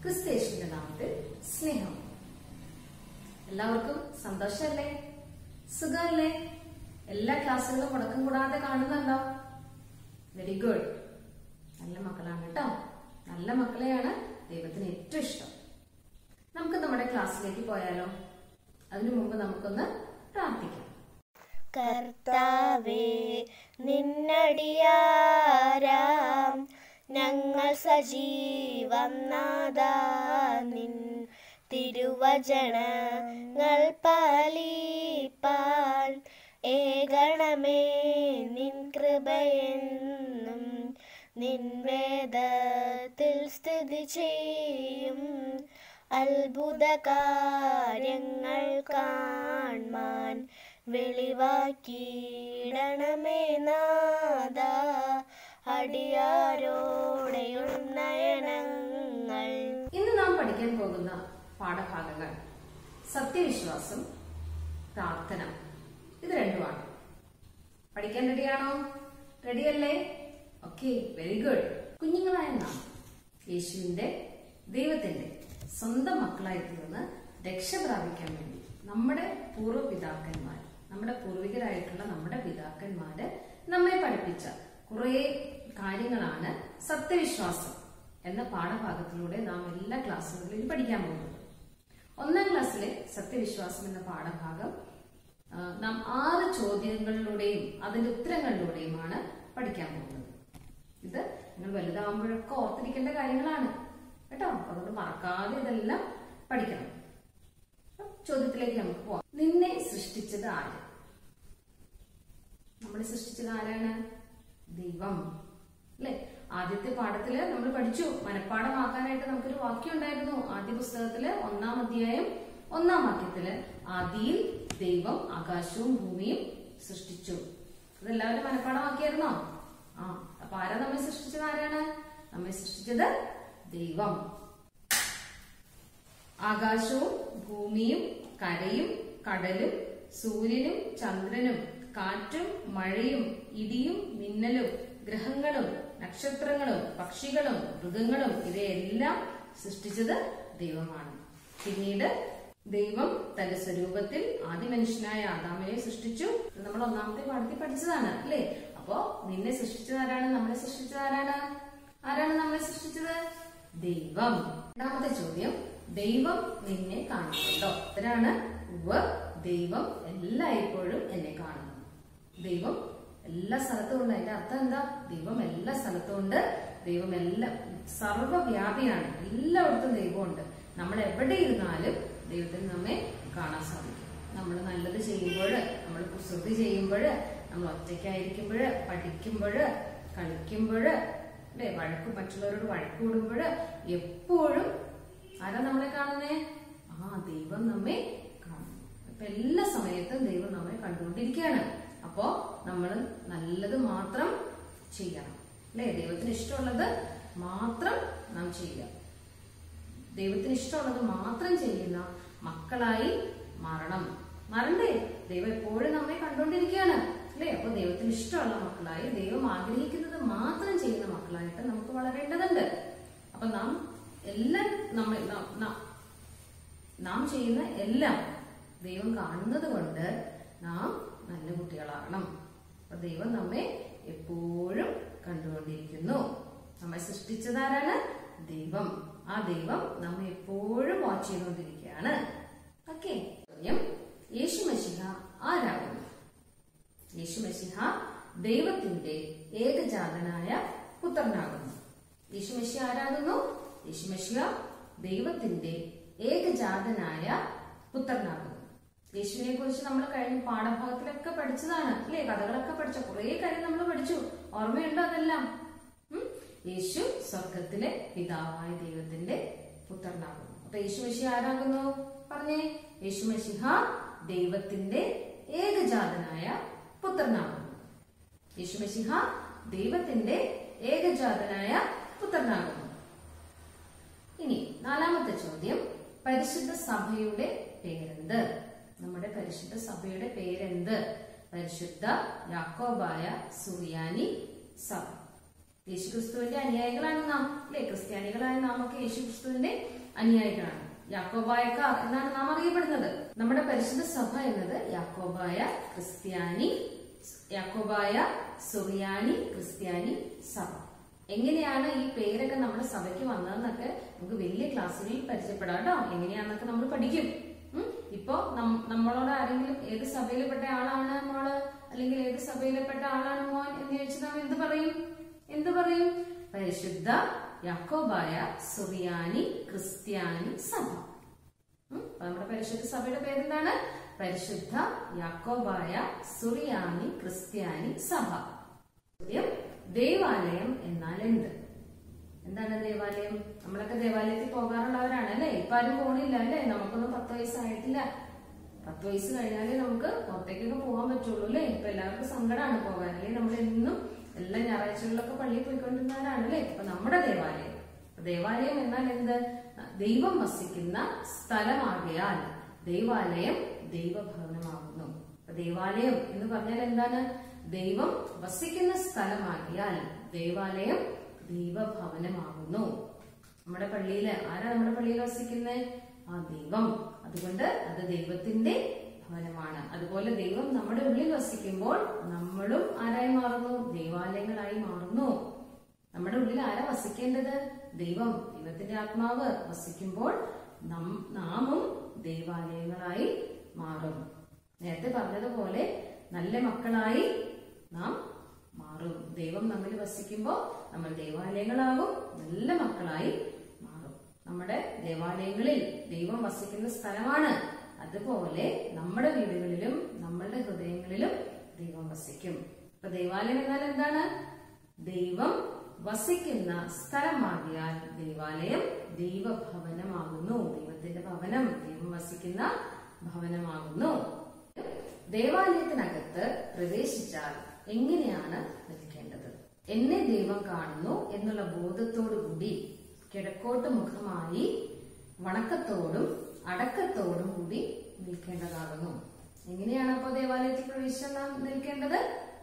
ക്രിസ്തേശുവിന്റെ നാമത്തിൽ സ്നേഹം എല്ലാവർക്കും സന്തോഷമല്ലേ സുഖമല്ലേ എല്ലാ ക്ലാസ്സുകളും മുടക്കം കൂടാതെ കാണുന്നുണ്ടോ വെരി ഗുഡ് നല്ല മക്കളാണ് കേട്ടോ നല്ല മക്കളെയാണ് ദൈവത്തിന് ഏറ്റവും ഇഷ്ടം നമുക്ക് നമ്മുടെ ക്ലാസ്സിലേക്ക് പോയാലോ അതിനു മുമ്പ് നമുക്കൊന്ന് പ്രാർത്ഥിക്കാം കർത്താവേ നിന്നടിയാരാം ഞങ്ങൾ സജീവം നാദാ നിൻ തിരുവചനങ്ങൾ പാലിപ്പാൻ ഏകണമേ നിൻ കൃപയെന്നും നിൻ വേദത്തിൽ സ്ഥിതി ചെയ്യും അത്ഭുത കാര്യങ്ങൾ കാൺമാൻ വെളിവാക്കിയിടണമേ നാദ അടിയാരോടെയും നയനങ്ങൾ ഇന്ന് നാം പഠിക്കാൻ പോകുന്ന പാഠഭാഗങ്ങൾ സത്യവിശ്വാസം പ്രാർത്ഥന ഇത് രണ്ടുമാണ് പഠിക്കാൻ റെഡിയാണോ റെഡിയല്ലേ ഓക്കെ വെരി ഗുഡ് കുഞ്ഞുങ്ങളായ നാം യേശുവിന്റെ ദൈവത്തിന്റെ സ്വന്തം മക്കളായി തീർന്ന് രക്ഷ പ്രാപിക്കാൻ വേണ്ടി നമ്മുടെ പൂർവ്വപിതാക്കന്മാർ നമ്മുടെ പൂർവികരായിട്ടുള്ള നമ്മുടെ പിതാക്കന്മാര് നമ്മെ പഠിപ്പിച്ച കുറേ കാര്യങ്ങളാണ് സത്യവിശ്വാസം എന്ന പാഠഭാഗത്തിലൂടെ നാം എല്ലാ ക്ലാസ്സുകളിലും പഠിക്കാൻ പോകുന്നത് ഒന്നാം ക്ലാസ്സിലെ സത്യവിശ്വാസം എന്ന പാഠഭാഗം ആ, നാം ആറ് ചോദ്യങ്ങളിലൂടെയും അതിന്റെ ഉത്തരങ്ങളിലൂടെയുമാണ് പഠിക്കാൻ പോകുന്നത് ഇത് നിങ്ങൾ വലുതാകുമ്പോഴൊക്കെ ഓർത്തിരിക്കേണ്ട കാര്യങ്ങളാണ് കേട്ടോ അപ്പൊ അതുകൊണ്ട് മറക്കാതെ ഇതെല്ലാം പഠിക്കണം അപ്പൊ ചോദ്യത്തിലേക്ക് നമുക്ക് പോവാം നിന്നെ സൃഷ്ടിച്ചത് ആര് നമ്മളെ സൃഷ്ടിച്ചത് ആരാണ് ദൈവം അല്ലെ ആദ്യത്തെ പാഠത്തില് നമ്മൾ പഠിച്ചു മനഃപ്പാഠമാക്കാനായിട്ട് നമുക്കൊരു വാക്യം ഉണ്ടായിരുന്നു ആദ്യ പുസ്തകത്തില് ഒന്നാം അധ്യായം ഒന്നാം വാക്യത്തില് ആദിയിൽ ദൈവം ആകാശവും ഭൂമിയും സൃഷ്ടിച്ചു ഇതെല്ലാവരും മനഃപ്പാഠമാക്കിയായിരുന്നോ ആ അപ്പൊ ആരാ നമ്മെ സൃഷ്ടിച്ചത് ആരാണ് നമ്മെ സൃഷ്ടിച്ചത് ദൈവം ആകാശവും ഭൂമിയും കരയും കടലും സൂര്യനും ചന്ദ്രനും കാറ്റും മഴയും ഇടിയും മിന്നലും ഗ്രഹങ്ങളും നക്ഷത്രങ്ങളും പക്ഷികളും മൃഗങ്ങളും ഇവയെല്ലാം സൃഷ്ടിച്ചത് ദൈവമാണ് പിന്നീട് ദൈവം തന്റെ സ്വരൂപത്തിൽ ആദ്യ മനുഷ്യനായ ആദാമിനെ സൃഷ്ടിച്ചു ഇത് നമ്മൾ ഒന്നാമത്തെ പാഠത്തിൽ പഠിച്ചതാണ് അല്ലേ അപ്പോ നിന്നെ സൃഷ്ടിച്ചത് ആരാണ് നമ്മളെ സൃഷ്ടിച്ചത് ആരാണ് ആരാണ് നമ്മളെ സൃഷ്ടിച്ചത് ദൈവം രണ്ടാമത്തെ ചോദ്യം ദൈവം നിന്നെ കാണുന്നുണ്ടോ ഇവരാണ് ഉവ്വ് ദൈവം എല്ലായ്പ്പോഴും എന്നെ കാണുന്നു ദൈവം എല്ലാ സ്ഥലത്തും ഉണ്ട് അതിന്റെ അർത്ഥം എന്താ ദൈവം എല്ലാ സ്ഥലത്തും ഉണ്ട് ദൈവം എല്ലാ സർവ്വവ്യാപിയാണ് എല്ലായിടത്തും ദൈവമുണ്ട് നമ്മൾ എവിടെ ഇരുന്നാലും ദൈവത്തിന് നമ്മെ കാണാൻ സാധിക്കും നമ്മൾ നല്ലത് ചെയ്യുമ്പോൾ നമ്മൾ കുസൃതി ചെയ്യുമ്പോൾ നമ്മൾ ഒറ്റയ്ക്കായിരിക്കുമ്പോൾ പഠിക്കുമ്പോൾ കളിക്കുമ്പോൾ അല്ലെ വഴക്ക് മറ്റുള്ളവരോട് വഴക്ക് കൂടുമ്പോൾ എപ്പോഴും ആരാ നമ്മളെ കാണുന്നേ ആ ദൈവം നമ്മെ കാണുന്നു അപ്പൊ എല്ലാ സമയത്തും ദൈവം നമ്മെ കണ്ടുകൊണ്ടിരിക്കുകയാണ് അപ്പോ നമ്മൾ നല്ലത് മാത്രം ചെയ്യണം അല്ലെ ദൈവത്തിന് ഇഷ്ടമുള്ളത് മാത്രം നാം ചെയ്യുക ദൈവത്തിന് ഇഷ്ടമുള്ളത് മാത്രം ചെയ്യുന്ന മക്കളായി മാറണം മാറണ്ടേ ദൈവം എപ്പോഴും നമ്മെ കണ്ടുകൊണ്ടിരിക്കുകയാണ് അല്ലേ അപ്പൊ ദൈവത്തിന് ഇഷ്ടമുള്ള മക്കളായി ദൈവം ആഗ്രഹിക്കുന്നത് മാത്രം ചെയ്യുന്ന മക്കളായിട്ട് നമുക്ക് വളരേണ്ടതുണ്ട് അപ്പൊ നാം എല്ലാം നമ്മ നാം- നാം- നാം ചെയ്യുന്ന എല്ലാം ദൈവം കാണുന്നത് കൊണ്ട് നാം നല്ല കുട്ടികളാകണം അപ്പൊ ദൈവം നമ്മെ എപ്പോഴും കണ്ടുകൊണ്ടിരിക്കുന്നു നമ്മെ സൃഷ്ടിച്ചതാരാണ് ദൈവം ആ ദൈവം നമ്മെ എപ്പോഴും വാച്ച് ചെയ്തുകൊണ്ടിരിക്കുകയാണ് ഓക്കെ യേശു മഷിഹ ആരാകുന്നു യേശു മഷിഹ ദൈവത്തിന്റെ ഏകജാതനായ പുത്രനാകുന്നു യേശു മഷിഹ ആരാകുന്നു യേശു മഷിഹ ദൈവത്തിന്റെ ഏകജാതനായ പുത്രനാകുന്നു യേശുവിനെ കുറിച്ച് നമ്മൾ കഴിഞ്ഞ പാഠഭാഗത്തിലൊക്കെ പഠിച്ചതാണ് അല്ലേ കഥകളൊക്കെ പഠിച്ച കുറെ കാര്യം നമ്മൾ പഠിച്ചു ഓർമ്മയുണ്ടോ അതെല്ലാം ഉം? യേശു സ്വർഗത്തിലെ പിതാവായ ദൈവത്തിന്റെ പുത്രനാകുന്നു അപ്പൊ യേശു മഷിഹ ആരാകുന്നു പറഞ്ഞേ യേശു മഷിഹ ദൈവത്തിന്റെ ഏകജാതനായ പുത്രനാകുന്നു യേശു മഷിഹ ദൈവത്തിന്റെ ഏകജാതനായ പുത്രനാകുന്നു ഇനി നാലാമത്തെ ചോദ്യം പരിശുദ്ധ സഭയുടെ പേരെന്ത് നമ്മുടെ പരിശുദ്ധ സഭയുടെ പേരെന്ത് പരിശുദ്ധ യാക്കോബായ സുറിയാനി സഭ യേശുക്രിസ്തുവിന്റെ അനുയായികളാണ് നാം അല്ലെ ക്രിസ്ത്യാനികളായ നാം ഒക്കെ യേശുക്രിസ്തുവിന്റെ അനുയായികളാണ് യാക്കോബായക്കാർ എന്നാണ് നാം അറിയപ്പെടുന്നത് നമ്മുടെ പരിശുദ്ധ സഭ എന്നത് യാക്കോബായ ക്രിസ്ത്യാനി യാക്കോബായ സുറിയാനി ക്രിസ്ത്യാനി സഭ എങ്ങനെയാണ് ഈ പേരൊക്കെ നമ്മുടെ സഭയ്ക്ക് വന്നതെന്നൊക്കെ നമുക്ക് വലിയ ക്ലാസ്സുകളിൽ പരിചയപ്പെടാം കേട്ടോ എങ്ങനെയാണെന്നൊക്കെ നമ്മൾ പഠിക്കും ഉം. ഇപ്പൊ നം- നമ്മളോട് ആരെങ്കിലും ഏത് സഭയിൽപ്പെട്ട ആളാണ് മോള് അല്ലെങ്കിൽ ഏത് സഭയിൽപ്പെട്ട ആളാണ് മോൻ എന്ന് ചോദിച്ചാൽ നാം എന്ത് പറയും എന്ത് പറയും പരിശുദ്ധ യാക്കോബായ സുറിയാനി ക്രിസ്ത്യാനി സഭ ഉം. അപ്പൊ നമ്മുടെ പരിശുദ്ധ സഭയുടെ പേരെന്താണ് പരിശുദ്ധ യാക്കോബായ സുറിയാനി ക്രിസ്ത്യാനി സഭ ചോദ്യം ദേവാലയം എന്നാൽ എന്ത് എന്താണ് ദേവാലയം നമ്മളൊക്കെ ദേവാലയത്തിൽ പോകാറുള്ളവരാണ് അല്ലേ ഇപ്പൊ ആരും പോണില്ല അല്ലേ നമുക്കൊന്നും പത്ത് വയസ്സായിട്ടില്ല പത്ത് വയസ്സ് കഴിഞ്ഞാലേ നമുക്ക് പുറത്തേക്കൊക്കെ പോകാൻ പറ്റുള്ളൂ അല്ലേ ഇപ്പൊ എല്ലാവർക്കും സങ്കടമാണ് പോകാൻ അല്ലേ നമ്മൾ എന്നും എല്ലാ ഞായറാഴ്ചകളിലൊക്കെ പള്ളിയിൽ പോയിക്കൊണ്ടിരുന്നവരാണ് അല്ലേ ഇപ്പൊ നമ്മുടെ ദേവാലയം അപ്പൊ ദേവാലയം എന്നാൽ എന്ത് ദൈവം വസിക്കുന്ന സ്ഥലമാകിയാൽ ദേവാലയം ദൈവഭവനമാകുന്നു അപ്പൊ ദേവാലയം എന്ന് പറഞ്ഞാൽ എന്താണ് ദൈവം വസിക്കുന്ന സ്ഥലമാകിയാൽ ദേവാലയം ദൈവഭവനമാകുന്നു നമ്മുടെ പള്ളിയില് ആരാ നമ്മുടെ പള്ളിയിൽ വസിക്കുന്നത് ആ ദൈവം അതുകൊണ്ട് അത് ദൈവത്തിന്റെ ഭവനമാണ് അതുപോലെ ദൈവം നമ്മുടെ ഉള്ളിൽ വസിക്കുമ്പോൾ നമ്മളും ആരായി മാറുന്നു ദൈവാലയങ്ങളായി മാറുന്നു നമ്മുടെ ഉള്ളിൽ ആരാ വസിക്കേണ്ടത് ദൈവം ദൈവത്തിന്റെ ആത്മാവ് വസിക്കുമ്പോൾ നം- നാമും ദൈവാലയങ്ങളായി മാറും നേരത്തെ പറഞ്ഞതുപോലെ നല്ല മക്കളായി നാം മാറും ദൈവം നമ്മിൽ വസിക്കുമ്പോൾ നമ്മൾ ദേവാലയങ്ങളാകും നല്ല മക്കളായി മാറും നമ്മുടെ ദേവാലയങ്ങളിൽ ദൈവം വസിക്കുന്ന സ്ഥലമാണ് അതുപോലെ നമ്മുടെ വീടുകളിലും നമ്മളുടെ ഹൃദയങ്ങളിലും ദൈവം വസിക്കും അപ്പൊ ദേവാലയം എന്നാൽ എന്താണ് ദൈവം വസിക്കുന്ന സ്ഥലമാകിയാൽ ദേവാലയം ദൈവഭവനമാകുന്നു ദൈവത്തിന്റെ ഭവനം ദൈവം വസിക്കുന്ന ഭവനമാകുന്നു ദേവാലയത്തിനകത്ത് പ്രവേശിച്ചാൽ എങ്ങനെയാണ് നിൽക്കേണ്ടത് എന്നെ ദൈവം കാണുന്നു എന്നുള്ള ബോധത്തോടു കൂടി കിഴക്കോട്ട് മുഖമായി വണക്കത്തോടും അടക്കത്തോടും കൂടി നിൽക്കേണ്ടതാകുന്നു എങ്ങനെയാണ് അപ്പോൾ ദേവാലയത്തിൽ പ്രവേശിച്ചാൽ നാം നിൽക്കേണ്ടത്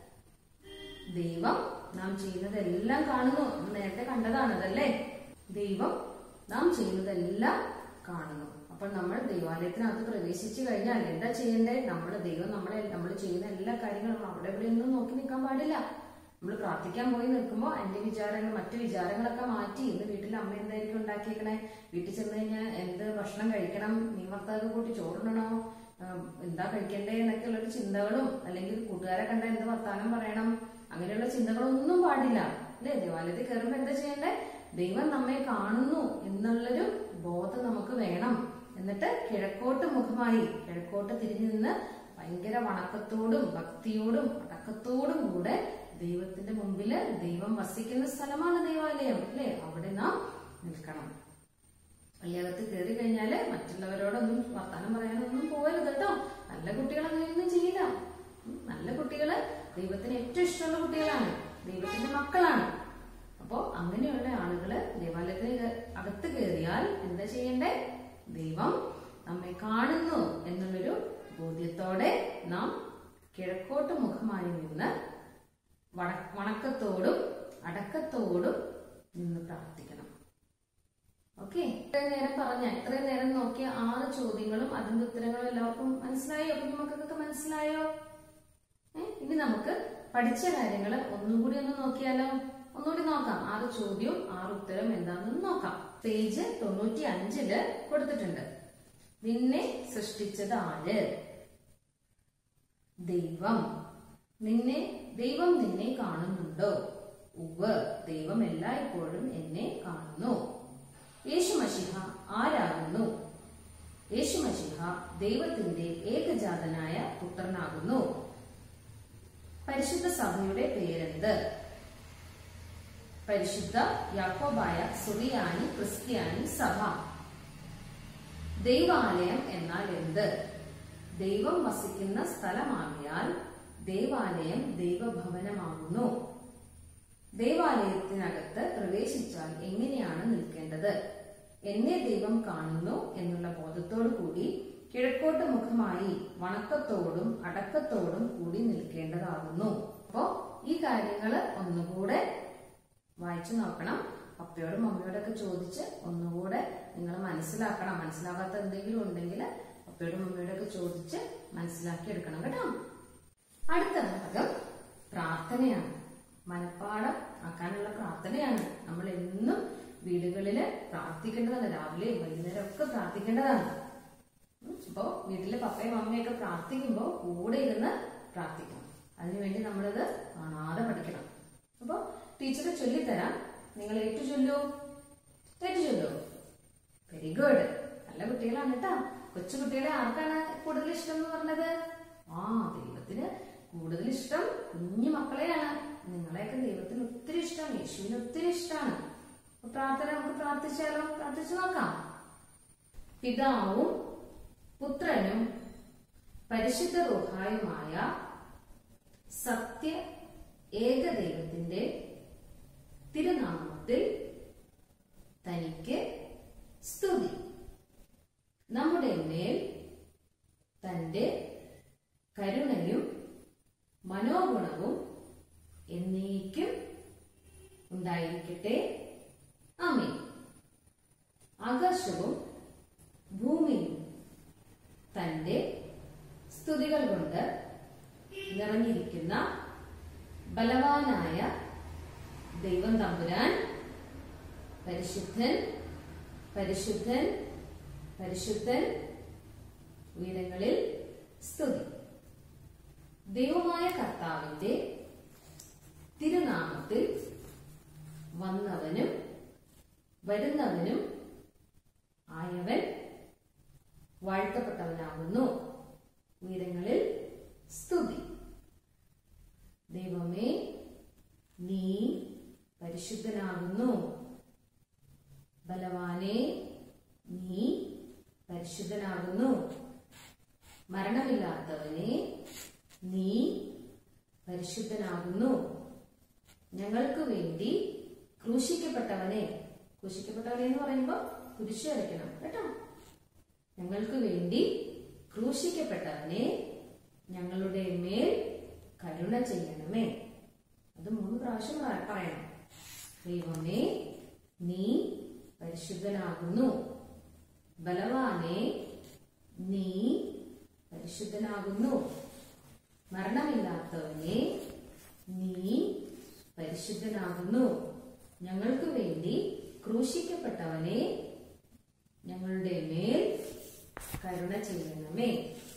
ദൈവം നാം ചെയ്യുന്നതെല്ലാം കാണുന്നു നമ്മൾ നേരത്തെ കണ്ടതാണതല്ലേ ദൈവം നാം ചെയ്യുന്നതെല്ലാം കാണുന്നു അപ്പോൾ നമ്മൾ ദൈവാലയത്തിനകത്ത് പ്രവേശിച്ചു കഴിഞ്ഞാൽ എന്താ ചെയ്യണ്ടേ നമ്മൾ ദൈവം നമ്മളെ നമ്മൾ ചെയ്യുന്ന എല്ലാ കാര്യങ്ങളും അവിടെ ഇവിടെ ഒന്നും നോക്കി നിൽക്കാൻ പാടില്ല നമ്മൾ പ്രാർത്ഥിക്കാൻ പോയി നിൽക്കുമ്പോൾ എന്റെ വിചാരങ്ങൾ മറ്റു വിചാരങ്ങളൊക്കെ മാറ്റി ഇന്ന് വീട്ടിൽ അമ്മ എന്തായിരിക്കും ഉണ്ടാക്കിയേക്കണേ വീട്ടിൽ ചെന്ന് കഴിഞ്ഞാൽ എന്ത് ഭക്ഷണം കഴിക്കണം മീൻ വറുത്തൊക്കെ കൂട്ടി ചോറിടണോ ആം, എന്താ കഴിക്കണ്ടേ എന്നൊക്കെയുള്ള ഒരു ചിന്തകളും അല്ലെങ്കിൽ കൂട്ടുകാരെ കണ്ട എന്ത് വർത്താനം പറയണം അങ്ങനെയുള്ള ചിന്തകളൊന്നും പാടില്ല അല്ലേ ദേവാലയത്തിൽ കയറുമ്പോ എന്താ ചെയ്യണ്ടേ ദൈവം നമ്മെ കാണുന്നു എന്നുള്ളൊരു ബോധം നമുക്ക് വേണം എന്നിട്ട് കിഴക്കോട്ട് മുഖമായി കിഴക്കോട്ട് തിരിഞ്ഞു നിന്ന് ഭയങ്കര വണക്കത്തോടും ഭക്തിയോടും അടക്കത്തോടും കൂടെ ദൈവത്തിന്റെ മുമ്പില് ദൈവം വസിക്കുന്ന സ്ഥലമാണ് ദേവാലയം അല്ലേ അവിടെ നാം നിൽക്കണം പള്ളിയകത്ത് കയറി കഴിഞ്ഞാല് മറ്റുള്ളവരോടൊന്നും വർത്താനം പറയാനൊന്നും പോകരുത് കേട്ടോ നല്ല കുട്ടികൾ അങ്ങനെയൊന്നും ചെയ്യില്ല ഉം, നല്ല കുട്ടികള് ദൈവത്തിന് ഏറ്റവും ഇഷ്ടമുള്ള കുട്ടികളാണ് ദൈവത്തിന്റെ മക്കളാണ് അപ്പോ അങ്ങനെയുള്ള ആളുകള് ദേവാലയത്തിന് കേ- അകത്ത് കയറിയാൽ എന്താ ചെയ്യണ്ടേ ദൈവം നമ്മെ കാണുന്നു എന്നുള്ളൊരു ബോധ്യത്തോടെ നാം കിഴക്കോട്ട് മുഖമായി നിന്ന് വണ- വണക്കത്തോടും അടക്കത്തോടും നിന്ന് പ്രാർത്ഥിക്കണം ഓക്കെ ഇത്രയും നേരം പറഞ്ഞ ഇത്രയും നേരം നോക്കിയ ആറ് ചോദ്യങ്ങളും അതിന്റെ ഉത്തരങ്ങളും എല്ലാവർക്കും മനസ്സിലായോ കുഞ്ഞുമക്കൾക്കൊക്കെ മനസ്സിലായോ ഏ? ഇനി നമുക്ക് പഠിച്ച കാര്യങ്ങൾ ഒന്നും കൂടി ഒന്ന് നോക്കിയാലോ ഒന്നുകൂടി നോക്കാം ആറ് ചോദ്യവും ആറ് ഉത്തരം എന്താണെന്ന് നോക്കാം പേജ് തൊണ്ണൂറ്റി അഞ്ചില് കൊടുത്തിട്ടുണ്ട് നിന്നെ സൃഷ്ടിച്ചത് ആര് ദൈവം നിന്നെ ദൈവം നിന്നെ കാണുന്നുണ്ടോ ഉവ് ദൈവം എല്ലായ്പ്പോഴും എന്നെ കാണുന്നു യേശുമഷിഹ ആരാകുന്നു യേശുമഷിഹ ദൈവത്തിന്റെ ഏകജാതനായ പുത്രനാകുന്നു പരിശുദ്ധ സഭയുടെ പേരെന്ത് പരിശുദ്ധ യാക്കോബായ സുറിയാനി ക്രിസ്ത്യാനി സഭ ദൈവാലയം എന്നാൽ എന്ത് ദൈവം വസിക്കുന്ന സ്ഥലമാകിയാൽ ദേവാലയം ദൈവഭവനമാകുന്നു ദേവാലയത്തിനകത്ത് പ്രവേശിച്ചാൽ എങ്ങനെയാണ് നിൽക്കേണ്ടത് എന്നെ ദൈവം കാണുന്നു എന്നുള്ള ബോധത്തോടു കൂടി കിഴക്കോട്ട് മുഖമായി വണക്കത്തോടും അടക്കത്തോടും കൂടി നിൽക്കേണ്ടതാകുന്നു അപ്പോ ഈ കാര്യങ്ങള് ഒന്നുകൂടെ വായിച്ചു നോക്കണം പപ്പയോടും മമ്മിയോടൊക്കെ ചോദിച്ച് ഒന്നുകൂടെ നിങ്ങൾ മനസ്സിലാക്കണം മനസ്സിലാകാത്ത എന്തെങ്കിലും ഉണ്ടെങ്കിൽ പപ്പയോടും മമ്മിയോടൊക്കെ ചോദിച്ച് മനസ്സിലാക്കി എടുക്കണം കേട്ടോ അടുത്ത ഭാഗം പ്രാർത്ഥനയാണ് മനപ്പാഠം ആക്കാനുള്ള പ്രാർത്ഥനയാണ് നമ്മൾ എന്നും വീടുകളില് പ്രാർത്ഥിക്കേണ്ടതാണ് രാവിലെയും വൈകുന്നേരം ഒക്കെ പ്രാർത്ഥിക്കേണ്ടതാണ് ഉം. അപ്പോ വീട്ടിലെ പപ്പയും മമ്മിയൊക്കെ പ്രാർത്ഥിക്കുമ്പോൾ കൂടെ ഇരുന്ന് പ്രാർത്ഥിക്കണം അതിനുവേണ്ടി നമ്മളത് കാണാതെ പഠിക്കണം അപ്പോ ടീച്ചർ ചൊല്ലിത്തരാം നിങ്ങൾ ഏറ്റു ചൊല്ലൂ ഏറ്റു ചൊല്ലൂ വെരി ഗുഡ് നല്ല കുട്ടികളാണ് കേട്ടോ കൊച്ചു കുട്ടികളെ ആർക്കാണ് കൂടുതൽ ഇഷ്ടം എന്ന് പറഞ്ഞത് ആ ദൈവത്തിന് കൂടുതൽ ഇഷ്ടം കുഞ്ഞു മക്കളെയാണ് നിങ്ങളെയൊക്കെ ദൈവത്തിന് ഒത്തിരി ഇഷ്ടമാണ് യേശുവിന് ഒത്തിരി ഇഷ്ടമാണ് അപ്പൊ പ്രാർത്ഥന നമുക്ക് പ്രാർത്ഥിച്ചാലോ പ്രാർത്ഥിച്ചു നോക്കാം പിതാവും പുത്രനും പരിശുദ്ധ റുഹായുമായ സത്യ ഏകദൈവത്തിന്റെ തിരുനാമത്തിൽ തനിക്ക് സ്തുതി നമ്മുടെ മേൽ തന്റെ കരുണയും മനോഗുണവും എന്നേക്കും ഉണ്ടായിരിക്കട്ടെ ആമേ ആകാശവും ഭൂമിയും തന്റെ സ്തുതികൾ കൊണ്ട് നിറഞ്ഞിരിക്കുന്ന ബലവാനായ ദൈവം തമ്പുരാൻ പരിശുദ്ധൻ പരിശുദ്ധൻ പരിശുദ്ധൻ ഉയരങ്ങളിൽ സ്തുതി ദൈവമായ കർത്താവിന്റെ തിരുനാമത്തിൽ വന്നവനും വരുന്നവനും ആയവൻ വാഴ്ത്തപ്പെട്ടവനാകുന്നു ഉയരങ്ങളിൽ സ്തുതി ദൈവമേ നീ പരിശുദ്ധനാകുന്നു ബലവാനെ നീ പരിശുദ്ധനാകുന്നു മരണമില്ലാത്തവനെ നീ പരിശുദ്ധനാകുന്നു ഞങ്ങൾക്ക് വേണ്ടി ക്രൂശിക്കപ്പെട്ടവനെ ക്രൂശിക്കപ്പെട്ടവനെ എന്ന് പറയുമ്പോൾ കുരിശ് വരയ്ക്കണം കേട്ടോ ഞങ്ങൾക്ക് വേണ്ടി ക്രൂശിക്കപ്പെട്ടവനെ ഞങ്ങളുടെ മേൽ കരുണ ചെയ്യണമേ അത് മൂന്ന് പ്രാവശ്യം പറ- പറയണം ദൈവമേ നീ പരിശുദ്ധനാകുന്നു ബലവാനെ നീ പരിശുദ്ധനാകുന്നു മരണമില്ലാത്തവനെ നീ പരിശുദ്ധനാകുന്നു ഞങ്ങൾക്ക് വേണ്ടി ക്രൂശിക്കപ്പെട്ടവനെ ഞങ്ങളുടെ മേൽ കരുണ ചെയ്യണമേ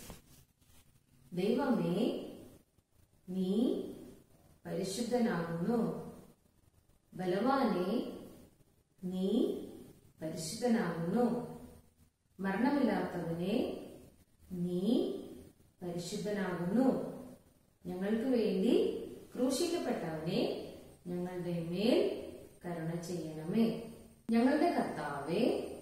ദൈവമേ നീ പരിശുദ്ധനാകുന്നു ബലവാനെ നീ പരിശുദ്ധനാകുന്നു മരണമില്ലാത്തവനെ നീ പരിശുദ്ധനാകുന്നു ഞങ്ങൾക്ക് വേണ്ടി ക്രൂശിക്കപ്പെട്ടവനെ ഞങ്ങളുടെ മേൽ കരുണ ചെയ്യണമേ ഞങ്ങളുടെ കർത്താവെ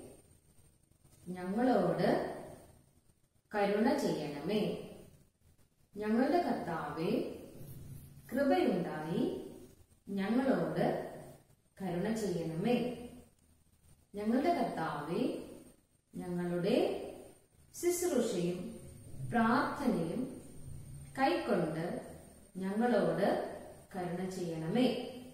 ഞങ്ങളോട് കരുണ ചെയ്യണമേ ഞങ്ങളുടെ കർത്താവെ കൃപയുണ്ടായി ഞങ്ങളോട് കരുണ ചെയ്യണമേ ഞങ്ങളുടെ കർത്താവെ ഞങ്ങളുടെ ശുശ്രൂഷയും പ്രാർത്ഥനയും കൈക്കൊണ്ട് ഞങ്ങളോട് കരുണ ചെയ്യണമേ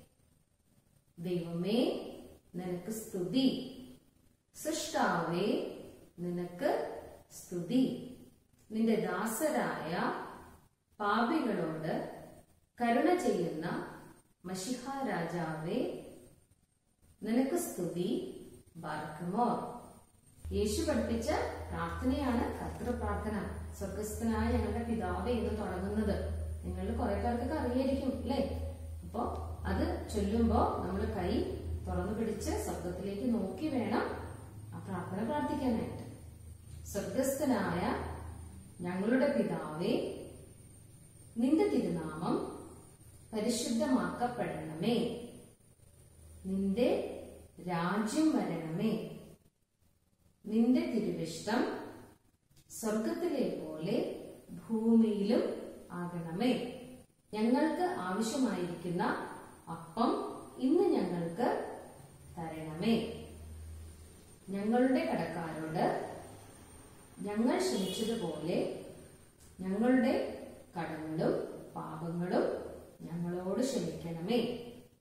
ദൈവമേ നിനക്ക് സ്തുതി സൃഷ്ടാവേ നിനക്ക് സ്തുതി നിന്റെ ദാസരായ പാപികളോട് കരുണ ചെയ്യുന്ന മഷിഹ രാജാവേ നിനക്ക് സ്തുതി ബാർക്കുമോർ യേശു പഠിപ്പിച്ച പ്രാർത്ഥനയാണ് കർത്തൃ പ്രാർത്ഥന സ്വർഗസ്ഥനായ ഞങ്ങളുടെ പിതാവേ എന്ന് തുടങ്ങുന്നത് നിങ്ങൾ കുറെ പേർക്കൊക്കെ അറിയായിരിക്കും അല്ലേ അപ്പോ അത് ചൊല്ലുമ്പോ നമ്മൾ കൈ തുറന്നു പിടിച്ച് സ്വർഗത്തിലേക്ക് നോക്കി വേണം ആ പ്രാർത്ഥന പ്രാർത്ഥിക്കാനായിട്ട് സ്വർഗസ്ഥനായ ഞങ്ങളുടെ പിതാവേ നിന്റെ തിരുനാമം പരിശുദ്ധമാക്കപ്പെടണമേ നിന്റെ രാജ്യം വരണമേ നിന്റെ തിരുവിഷ്ടം സ്വർഗത്തിലെ പോലെ ഭൂമിയിലും ആകണമേ ഞങ്ങൾക്ക് ആവശ്യമായിരിക്കുന്ന അപ്പം ഇന്ന് ഞങ്ങൾക്ക് തരണമേ ഞങ്ങളുടെ കടക്കാരോട് ഞങ്ങൾ ക്ഷമിച്ചതുപോലെ ഞങ്ങളുടെ കടങ്ങളും പാപങ്ങളും ഞങ്ങളോട് ക്ഷമിക്കണമേ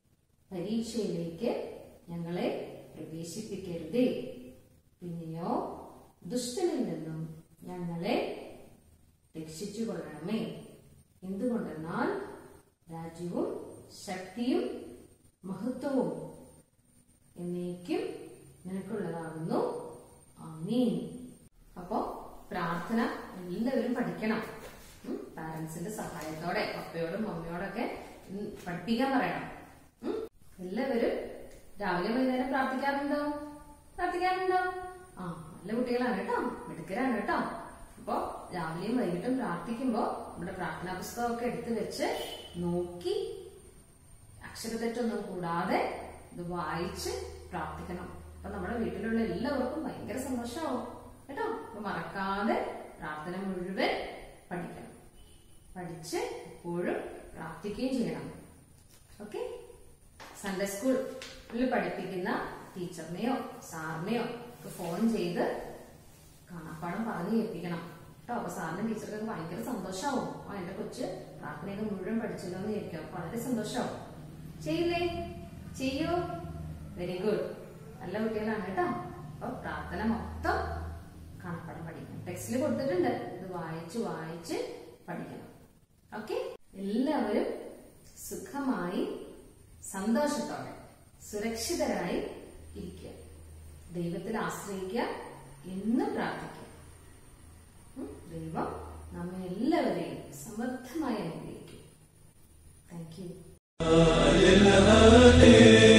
പരീക്ഷയിലേക്ക് ഞങ്ങളെ പ്രവേശിപ്പിക്കരുതേ പിന്നെയോ ദുഷ്ടനിൽ നിന്നും ഞങ്ങളെ രക്ഷിച്ചു കൊള്ളണമേ എന്തുകൊണ്ടെന്നാൽ രാജ്യവും ശക്തിയും മഹത്വവും എന്നേക്കും നിനക്കുള്ളതാകുന്നു ആമീൻ അപ്പോ പ്രാർത്ഥന എല്ലാവരും പഠിക്കണം പാരന്റ്സിന്റെ സഹായത്തോടെ പപ്പയോടും മമ്മിയോടൊക്കെ ഉം, പഠിപ്പിക്കാൻ പറയണം ഉം. എല്ലാവരും രാവിലെ വൈകുന്നേരം പ്രാർത്ഥിക്കാറുണ്ടോ പ്രാർത്ഥിക്കാറുണ്ടോ ആ നല്ല കുട്ടികളാണ് കേട്ടോ മിടുക്കരാണ് കേട്ടോ അപ്പോ രാവിലെയും വൈകിട്ടും പ്രാർത്ഥിക്കുമ്പോ നമ്മുടെ പ്രാർത്ഥനാ പുസ്തകമൊക്കെ എടുത്തു വെച്ച് നോക്കി അക്ഷരതെറ്റൊന്നും കൂടാതെ ഇത് വായിച്ച് പ്രാർത്ഥിക്കണം അപ്പൊ നമ്മുടെ വീട്ടിലുള്ള എല്ലാവർക്കും ഭയങ്കര സന്തോഷമാവും കേട്ടോ അപ്പൊ മറക്കാതെ പ്രാർത്ഥന മുഴുവൻ പഠിക്കണം പഠിച്ച് എപ്പോഴും പ്രാർത്ഥിക്കുകയും ചെയ്യണം ഓക്കെ സൺഡേ സ്കൂളിൽ പഠിപ്പിക്കുന്ന ടീച്ചറിനെയോ സാറിനെയോ ഒക്കെ ഫോൺ ചെയ്ത് കാണാപ്പാടം പറഞ്ഞു കേൾപ്പിക്കണം കേട്ടോ അപ്പൊ സാറിനും ടീച്ചർക്കൊക്കെ ഭയങ്കര സന്തോഷമാവും ആ എന്റെ കൊച്ച് പ്രാർത്ഥനയൊക്കെ മുഴുവൻ പഠിച്ചല്ലോ എന്ന് വിചാരിക്കും അപ്പൊ വളരെ സന്തോഷമാവും ചെയ്യില്ലേ ചെയ്യൂ വെരി ഗുഡ് നല്ല കുട്ടികളാണ് കേട്ടോ അപ്പൊ പ്രാർത്ഥന മൊത്തം കാണാപ്പാടം പഠിക്കണം ടെക്സ്റ്റിൽ കൊടുത്തിട്ടുണ്ട് ഇത് വായിച്ച് വായിച്ച് പഠിക്കണം ഓക്കെ എല്ലാവരും സുഖമായി സന്തോഷത്തോടെ സുരക്ഷിതരായി ഇരിക്കുക ദൈവത്തിൽ ആശ്രയിക്കുക എന്നും പ്രാർത്ഥിക്കുക ഉം, ദൈവം നമ്മെ എല്ലാവരെയും സമൃദ്ധമായി അനുഗ്രഹിക്കും താങ്ക് യു